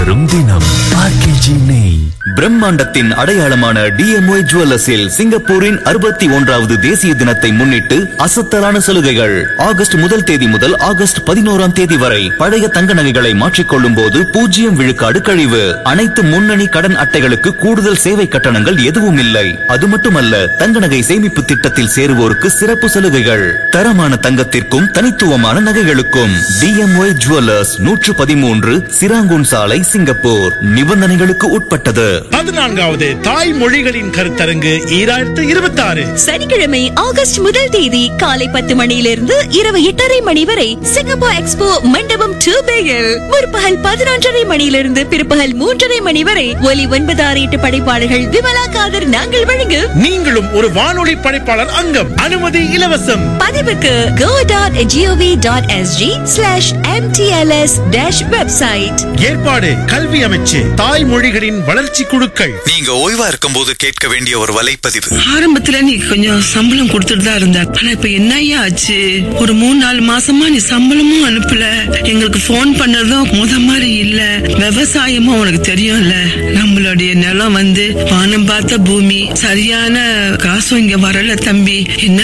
வரும் தினம் ஆர்கேஜி நெய் பிரம்மாண்டத்தின் அடையாளமான டிஎம்ஒய் ஜுவல்லர்ஸில் சிங்கப்பூரின் அறுபத்தி ஒன்றாவது தேசிய தினத்தை முன்னிட்டு அசத்தலான சலுகைகள் ஆகஸ்ட் முதல் தேதி முதல் ஆகஸ்ட் பதினோராம் தேதி வரை பழைய தங்க நகைகளை மாற்றிக்கொள்ளும் போது பூஜ்ஜியம் விழுக்காடு கழிவு அனைத்து முன்னணி கடன் அட்டைகளுக்கு கூடுதல் சேவை கட்டணங்கள் எதுவும் இல்லை அது மட்டுமல்ல தங்க நகை சேமிப்பு திட்டத்தில் சேருவோருக்கு சிறப்பு சலுகைகள் தரமான தங்கத்திற்கும் தனித்துவமான நகைகளுக்கும் டிஎம்ஒய் ஜுவல்லர்ஸ் நூற்று பதிமூன்று சிராங்கூன் சாலை சிங்கப்பூர் நிபந்தனைகளுக்கு உட்பட்டது பதினான்காவது தாய்மொழிகளின் கருத்தரங்கு ஈராயிரத்து இருபத்தி ஆறு சனிக்கிழமை ஆகஸ்ட் முதல் தேதி காலை பத்து மணியிலிருந்து இரவு எட்டரை மணி வரை சிங்கப்பூர் எக்ஸ்போ மண்டபம் டூ பேயில் முற்பகல் பதினொன்றரை மணியிலிருந்து பிற்பகல் மூன்றரை மணி வரை ஒலி ஒன்பது ஆறு எட்டு படைப்பாளர்கள் விமலா காதர் நாங்கள் வழங்கு நீங்களும் ஒரு வானொலி படைப்பாளர் அங்கம் அனுமதி இலவசம் பதிவுக்கு go dot G O V dot S G slash M T L S dash website ஏற்பாடு கல்வி அமைச்சு தாய்மொழிகளின் வளர்ச்சி குழுக்கள் நீங்க ஓய்வா இருக்கும்போது கேட்க வேண்டிய ஒரு வலைப்பதிவு ஆரம்பத்துல நீ கொஞ்சம் சம்பளம் கொடுத்துட்டு தான் இருந்த ஆனா இப்ப என்னய்யா ஆச்சு ஒரு மூணு நாலு மாசமா நீ சம்பளமும் அனுப்பல எங்களுக்கு போன் பண்ணதும் முத மாதிரி இல்ல விவசாயமும் உனக்கு தெரியும்ல நம்மளுடைய நிலம் வந்து வானம் பார்த்த பூமி சரியான காசும் இங்க வரல தம்பி என்ன